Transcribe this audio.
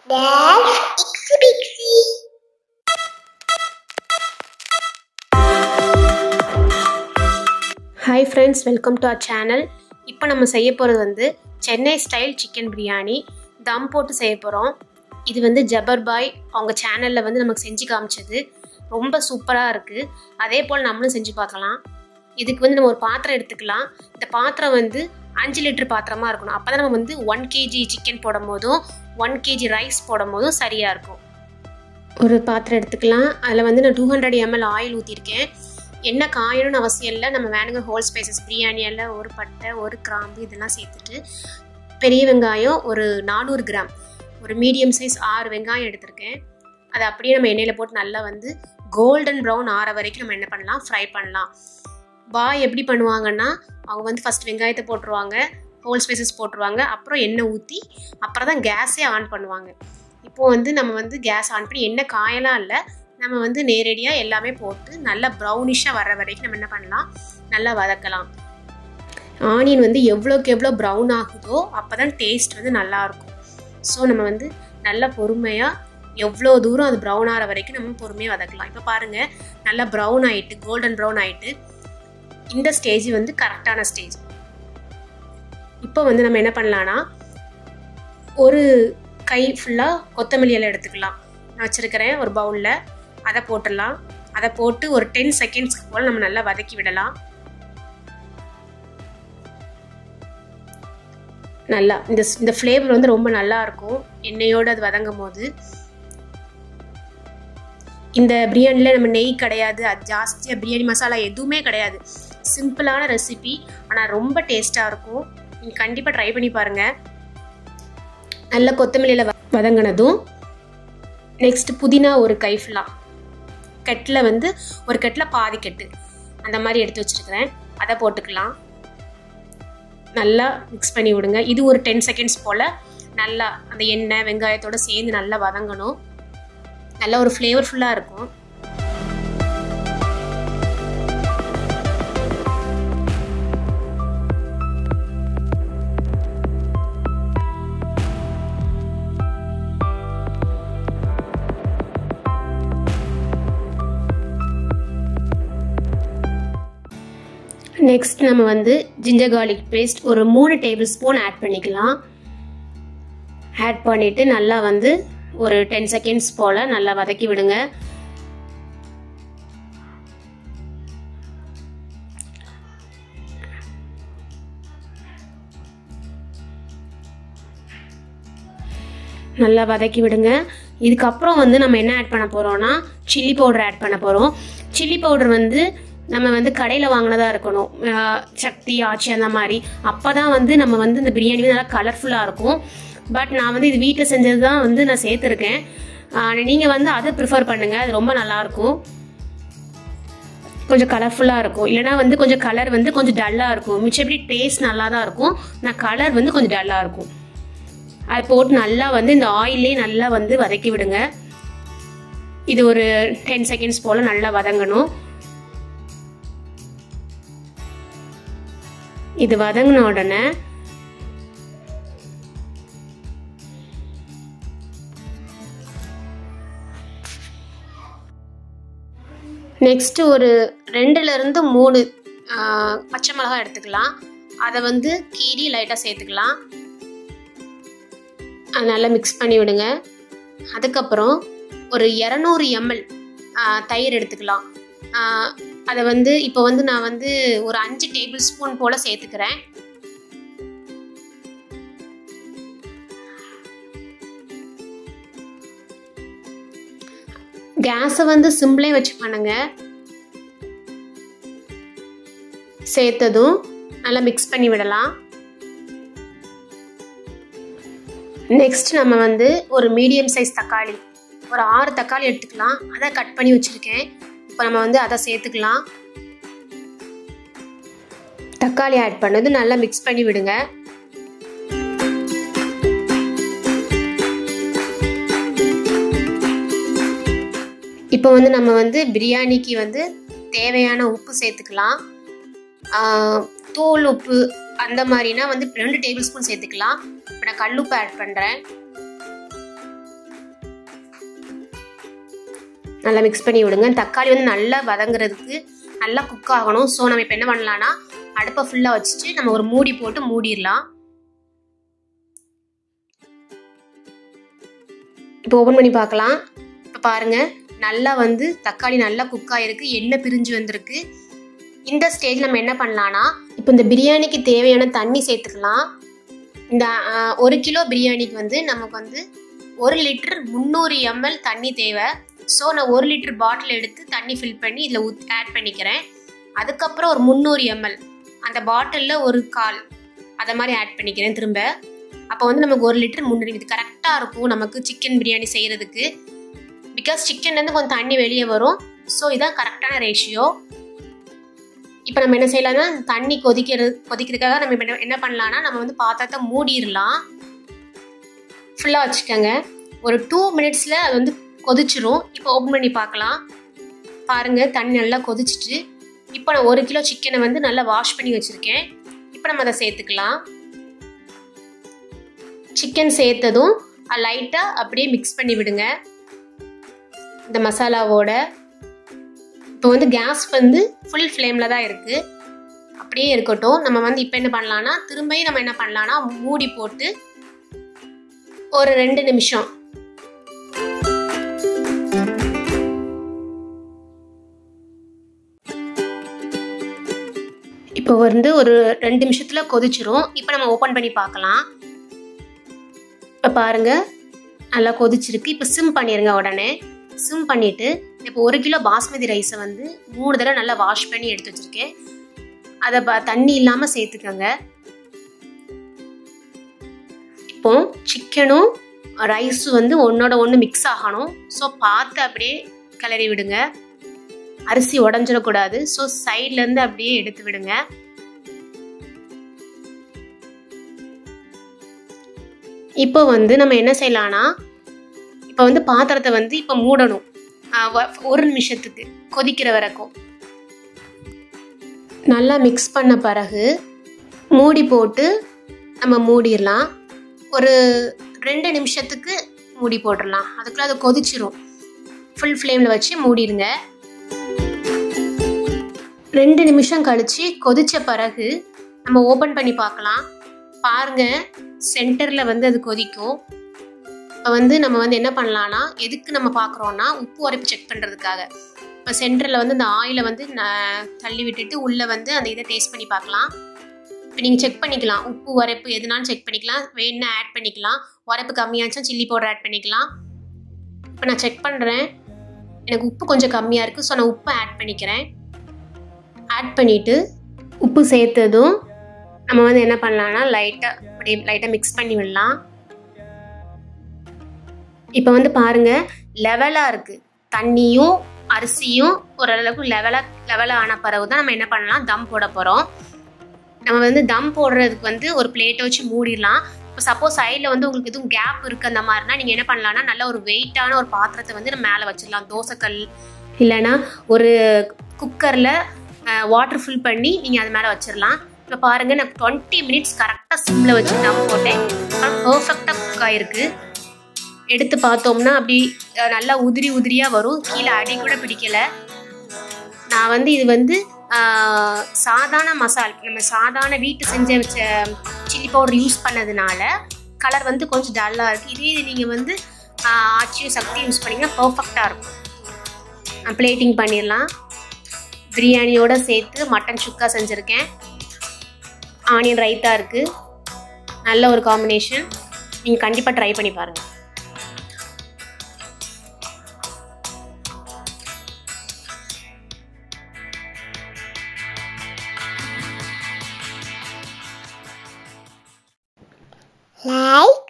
Dash Ixi Bixi. Hi friends welcome to our channel இப்போ நம்ம செய்ய போகிறது வந்து சென்னை ஸ்டைல் சிக்கன் பிரியாணி தம் போட்டு செய்ய போகிறோம் இது வந்து ஜபர் பாய் அவங்க சேனலில் வந்து நமக்கு செஞ்சு காமிச்சது ரொம்ப சூப்பராக இருக்குது அதே போல் நம்மளும் செஞ்சு பார்க்கலாம் இதுக்கு வந்து நம்ம ஒரு பாத்திரம் எடுத்துக்கலாம் இந்த பாத்திரம் வந்து அஞ்சு லிட்டர் பாத்திரமாக இருக்கணும் அப்போ தான் நம்ம வந்து ஒன் கேஜி சிக்கன் போடும் போதும் ஒன் கேஜி ரைஸ் போடும் போதும் சரியாக இருக்கும் ஒரு பாத்திரம் எடுத்துக்கலாம் அதில் வந்து நான் டூ ஹண்ட்ரட் எம்எல் ஆயில் ஊற்றிருக்கேன் என்ன காயணும்னு அவசியம் இல்லை நம்ம வேணுங்க ஹோல் ஸ்பைசஸ் பிரியாணியில் ஒரு பட்டை ஒரு கிராம்பு இதெல்லாம் சேர்த்துட்டு பெரிய வெங்காயம் ஒரு நானூறு கிராம் ஒரு மீடியம் சைஸ் ஆறு வெங்காயம் எடுத்திருக்கேன் அதை அப்படியே நம்ம எண்ணெயில் போட்டு நல்லா வந்து கோல்டன் ப்ரௌன் ஆற வரைக்கும் நம்ம என்ன பண்ணலாம் ஃப்ரை பண்ணலாம் பாய் எப்படி பண்ணுவாங்கன்னா அவங்க வந்து ஃபஸ்ட் வெங்காயத்தை போட்டுருவாங்க ஹோல் ஸ்பைசஸ் போட்டுருவாங்க அப்புறம் எண்ணெய் ஊற்றி அப்புறம் தான் கேஸே ஆன் பண்ணுவாங்க இப்போது வந்து நம்ம வந்து கேஸ் ஆன் பண்ணி எண்ணெய் காயலாம் இல்லை நம்ம வந்து நேரடியாக எல்லாமே போட்டு நல்லா ப்ரௌனிஷாக வர்ற வரைக்கும் நம்ம என்ன பண்ணலாம் நல்லா வதக்கலாம் ஆனியன் வந்து எவ்வளோக்கு எவ்வளோ ப்ரௌன் ஆகுதோ அப்போ தான் டேஸ்ட் வந்து நல்லாயிருக்கும் ஸோ நம்ம வந்து நல்லா பொறுமையாக எவ்வளோ தூரம் அது ப்ரௌன் ஆகிற வரைக்கும் நம்ம பொறுமையாக வதக்கலாம் இப்போ பாருங்கள் நல்லா ப்ரௌன் ஆகிட்டு கோல்டன் ப்ரௌன் ஆகிட்டு இந்த ஸ்டேஜ் வந்து கரெக்டான ஸ்டேஜ் இப்போ வந்து நம்ம என்ன பண்ணலான்னா ஒரு கை ஃபுல்லாக கொத்தமல்லி இலை எடுத்துக்கலாம் நான் வச்சுருக்கிறேன் ஒரு பவுலில் அதை போட்டுடலாம் அதை போட்டு ஒரு டென் செகண்ட்ஸ்க்கு போல் நம்ம நல்லா வதக்கி விடலாம் நல்லா இந்த இந்த ஃப்ளேவர் வந்து ரொம்ப நல்லா இருக்கும் எண்ணெயோடு அது வதங்கும் போது இந்த பிரியாணியில் நம்ம நெய் கிடையாது அது ஜாஸ்தியாக பிரியாணி மசாலா எதுவுமே கிடையாது சிம்பிளான ரெசிபி ஆனால் ரொம்ப டேஸ்ட்டாக இருக்கும் நீங்கள் கண்டிப்பாக ட்ரை பண்ணி பாருங்கள் நல்ல கொத்தமல்லியில் வதங்கினதும் நெக்ஸ்ட் புதினா ஒரு கை ஃபுல்லாக கட்டில் வந்து ஒரு கட்டில் பாதி கட்டு அந்த மாதிரி எடுத்து வச்சுருக்கிறேன் அதை போட்டுக்கலாம் நல்லா மிக்ஸ் பண்ணி விடுங்க இது ஒரு டென் செகண்ட்ஸ் போல் நல்லா அந்த எண்ணெய் வெங்காயத்தோடு சேர்ந்து நல்லா வதங்கணும் நல்லா ஒரு ஃப்ளேவர்ஃபுல்லாக இருக்கும் நெக்ஸ்ட் நம்ம வந்து ஜிஞ்சர் கார்லிக் பேஸ்ட் ஒரு மூணு டேபிள் ஸ்பூன் ஆட் பண்ணிக்கலாம் ஆட் பண்ணிவிட்டு நல்லா வந்து ஒரு டென் செகண்ட்ஸ் போல் நல்லா வதக்கி விடுங்க நல்லா வதக்கி விடுங்க இதுக்கப்புறம் வந்து நம்ம என்ன ஆட் பண்ண போகிறோம்னா சில்லி பவுடர் ஆட் பண்ண போகிறோம் சில்லி பவுடர் வந்து நம்ம வந்து கடையில் வாங்கினதா இருக்கணும் சக்தி ஆச்சி அந்த மாதிரி அப்போ தான் வந்து நம்ம வந்து இந்த பிரியாணி வந்து நல்லா கலர்ஃபுல்லாக இருக்கும் பட் நான் வந்து இது வீட்டில் செஞ்சது தான் வந்து நான் சேர்த்துருக்கேன் நீங்கள் வந்து அதை ப்ரிஃபர் பண்ணுங்கள் அது ரொம்ப நல்லாயிருக்கும் கொஞ்சம் கலர்ஃபுல்லாக இருக்கும் இல்லைனா வந்து கொஞ்சம் கலர் வந்து கொஞ்சம் டல்லாக இருக்கும் மிச்சப்படி டேஸ்ட் நல்லா தான் இருக்கும் நான் கலர் வந்து கொஞ்சம் டல்லாக இருக்கும் அது போட்டு நல்லா வந்து இந்த ஆயிலே நல்லா வந்து வதக்கி விடுங்க இது ஒரு டென் செகண்ட்ஸ் போல் நல்லா வதங்கணும் இது வதங்கின உடனே நெக்ஸ்ட்டு ஒரு ரெண்டுலேருந்து மூணு பச்சை மிளகாய் எடுத்துக்கலாம் அதை வந்து கீரி லைட்டாக சேர்த்துக்கலாம் நல்லா மிக்ஸ் பண்ணி விடுங்க அதுக்கப்புறம் ஒரு இரநூறு எம்எல் தயிர் எடுத்துக்கலாம் அதை வந்து இப்போ வந்து நான் வந்து ஒரு அஞ்சு டேபிள் ஸ்பூன் போல் சேர்த்துக்கிறேன் கேஸை வந்து சிம்பிளே வச்சு பண்ணுங்க சேர்த்ததும் நல்லா மிக்ஸ் பண்ணி விடலாம் நெக்ஸ்ட் நம்ம வந்து ஒரு மீடியம் சைஸ் தக்காளி ஒரு ஆறு தக்காளி எடுத்துக்கலாம் அதை கட் பண்ணி வச்சுருக்கேன் இப்போ நம்ம வந்து அதை சேர்த்துக்கலாம் தக்காளி ஆட் பண்ணது நல்லா மிக்ஸ் பண்ணி விடுங்க இப்போ வந்து நம்ம வந்து பிரியாணிக்கு வந்து தேவையான உப்பு சேர்த்துக்கலாம் தூள் உப்பு அந்த மாதிரினா வந்து ரெண்டு டேபிள் ஸ்பூன் சேர்த்துக்கலாம் இப்போ நான் கல் உப்பு ஆட் பண்ணுறேன் நல்லா மிக்ஸ் பண்ணி விடுங்க தக்காளி வந்து நல்லா வதங்குறதுக்கு நல்லா குக் ஆகணும் ஸோ நம்ம இப்போ என்ன பண்ணலாம்னா அடுப்பை ஃபுல்லாக வச்சுட்டு நம்ம ஒரு மூடி போட்டு மூடிடலாம் இப்போ ஓப்பன் பண்ணி பார்க்கலாம் இப்போ பாருங்க நல்லா வந்து தக்காளி நல்லா குக் ஆகிருக்கு எண்ணெய் பிரிஞ்சு வந்திருக்கு இந்த ஸ்டேஜ் நம்ம என்ன பண்ணலாம்னா இப்போ இந்த பிரியாணிக்கு தேவையான தண்ணி சேர்த்துக்கலாம் இந்த ஒரு கிலோ பிரியாணிக்கு வந்து நமக்கு வந்து ஒரு லிட்டர் முந்நூறு எம்எல் தண்ணி தேவை ஸோ நான் ஒரு லிட்டர் பாட்டில் எடுத்து தண்ணி ஃபில் பண்ணி இதில் ஊத் ஆட் பண்ணிக்கிறேன் அதுக்கப்புறம் ஒரு முந்நூறு எம்எல் அந்த பாட்டிலில் ஒரு கால் அதை மாதிரி ஆட் பண்ணிக்கிறேன் திரும்ப அப்போ வந்து நமக்கு ஒரு லிட்டர் முந்நூறு இது கரெக்டாக இருக்கும் நமக்கு சிக்கன் பிரியாணி செய்கிறதுக்கு பிகாஸ் சிக்கன்லேருந்து கொஞ்சம் தண்ணி வெளியே வரும் ஸோ இதான் கரெக்டான ரேஷியோ இப்போ நம்ம என்ன செய்யலாம்னா தண்ணி கொதிக்கிறது கொதிக்கிறதுக்காக நம்ம இப்போ என்ன பண்ணலாம்னா நம்ம வந்து பாத்திரத்தை மூடிடலாம் ஃபுல்லாக வச்சுக்கோங்க ஒரு டூ மினிட்ஸில் அது வந்து கொதிச்சிரும் இப்போ ஓப்பன் பண்ணி பார்க்கலாம் பாருங்கள் தண்ணி நல்லா கொதிச்சிட்டு இப்போ நான் ஒரு கிலோ சிக்கனை வந்து நல்லா வாஷ் பண்ணி வச்சுருக்கேன் இப்போ நம்ம அதை சேர்த்துக்கலாம் சிக்கன் சேர்த்ததும் லைட்டாக அப்படியே மிக்ஸ் பண்ணி விடுங்க இந்த மசாலாவோட இப்போ வந்து கேஸ் வந்து ஃபுல் ஃப்ளேமில் தான் இருக்குது அப்படியே இருக்கட்டும் நம்ம வந்து இப்போ என்ன பண்ணலான்னா திரும்பியும் நம்ம என்ன பண்ணலான்னா மூடி போட்டு ஒரு ரெண்டு நிமிஷம் இப்போ வந்து ஒரு ரெண்டு நிமிஷத்தில் கொதிச்சிரும் இப்போ நம்ம ஓப்பன் பண்ணி பார்க்கலாம் இப்போ பாருங்க நல்லா கொதிச்சிருக்கு இப்போ சிம் பண்ணிடுங்க உடனே சிம் பண்ணிவிட்டு இப்போ ஒரு கிலோ பாஸ்மதி ரைஸை வந்து மூணு தடவை நல்லா வாஷ் பண்ணி எடுத்து வச்சுருக்கேன் அதை ப தண்ணி இல்லாமல் சேர்த்துக்கோங்க இப்போ சிக்கனும் ரைஸும் வந்து ஒன்றோட ஒன்று மிக்ஸ் ஆகணும் ஸோ பார்த்து அப்படியே கிளறி விடுங்க அரிசி உடஞ்சிடக்கூடாது ஸோ சைட்லேருந்து அப்படியே எடுத்து விடுங்க இப்போ வந்து நம்ம என்ன செய்யலாம்னா இப்போ வந்து பாத்திரத்தை வந்து இப்போ மூடணும் ஒரு நிமிஷத்துக்கு கொதிக்கிற வரைக்கும் நல்லா மிக்ஸ் பண்ண பிறகு மூடி போட்டு நம்ம மூடிடலாம் ஒரு ரெண்டு நிமிஷத்துக்கு மூடி போட்டுடலாம் அதுக்குள்ளே அது கொதிச்சிரும் ஃபுல் ஃப்ளேமில் வச்சு மூடிடுங்க ரெண்டு நிமிஷம் கழித்து கொதித்த பிறகு நம்ம ஓப்பன் பண்ணி பார்க்கலாம் பாருங்கள் சென்டரில் வந்து அது கொதிக்கும் இப்போ வந்து நம்ம வந்து என்ன பண்ணலான்னா எதுக்கு நம்ம பார்க்குறோன்னா உப்பு உரைப்பு செக் பண்ணுறதுக்காக இப்போ சென்டரில் வந்து இந்த ஆயிலை வந்து நான் தள்ளி விட்டுட்டு உள்ளே வந்து அந்த இதை டேஸ்ட் பண்ணி பார்க்கலாம் இப்போ நீங்கள் செக் பண்ணிக்கலாம் உப்பு உரைப்பு எதுனாலும் செக் பண்ணிக்கலாம் வேணுன்னா ஆட் பண்ணிக்கலாம் உரைப்பு கம்மியாச்சும் சில்லி பவுடர் ஆட் பண்ணிக்கலாம் இப்போ நான் செக் பண்ணுறேன் எனக்கு உப்பு கொஞ்சம் கம்மியாக இருக்குது ஸோ நான் உப்பு ஆட் பண்ணிக்கிறேன் ஆட் பண்ணிவிட்டு உப்பு சேர்த்ததும் நம்ம வந்து என்ன பண்ணலாம்னா லைட்டாக அப்படியே லைட்டாக மிக்ஸ் பண்ணி விடலாம் இப்போ வந்து பாருங்கள் லெவலாக இருக்குது தண்ணியும் அரிசியும் ஓரளவுக்கு லெவலாக லெவலாக ஆன பிறகு தான் நம்ம என்ன பண்ணலாம் தம் போட போகிறோம் நம்ம வந்து தம் போடுறதுக்கு வந்து ஒரு பிளேட்டை வச்சு மூடிடலாம் இப்போ சப்போஸ் சைடில் வந்து உங்களுக்கு எதுவும் கேப் இருக்குது அந்த மாதிரினா நீங்கள் என்ன பண்ணலாம்னா நல்ல ஒரு வெயிட்டான ஒரு பாத்திரத்தை வந்து நம்ம மேலே வச்சிடலாம் தோசைக்கல் இல்லைன்னா ஒரு குக்கரில் வாட்டர் ஃபில் பண்ணி நீங்கள் அது மேலே வச்சிடலாம் இப்போ பாருங்கள் நான் டுவெண்ட்டி மினிட்ஸ் கரெக்டாக சிம்மில் வச்சு தம் போட்டேன் பர்ஃபெக்டாக குக் ஆகிருக்கு எடுத்து பார்த்தோம்னா அப்படி நல்லா உதிரி உதிரியாக வரும் கீழே அடி கூட பிடிக்கல நான் வந்து இது வந்து சாதாரண மசால் நம்ம சாதாரண வீட்டு செஞ்ச வச்ச சில்லி பவுடர் யூஸ் பண்ணதுனால கலர் வந்து கொஞ்சம் டல்லாக இருக்குது இதே இது நீங்கள் வந்து ஆச்சியும் சக்தி யூஸ் பண்ணிங்கன்னா பர்ஃபெக்டாக இருக்கும் பிளேட்டிங் பண்ணிடலாம் பிரியாணியோடு சேர்த்து மட்டன் சுக்கா செஞ்சுருக்கேன் ஆனியன் ரைத்தா இருக்குது நல்ல ஒரு காம்பினேஷன் நீங்கள் கண்டிப்பாக ட்ரை பண்ணி பாருங்கள் like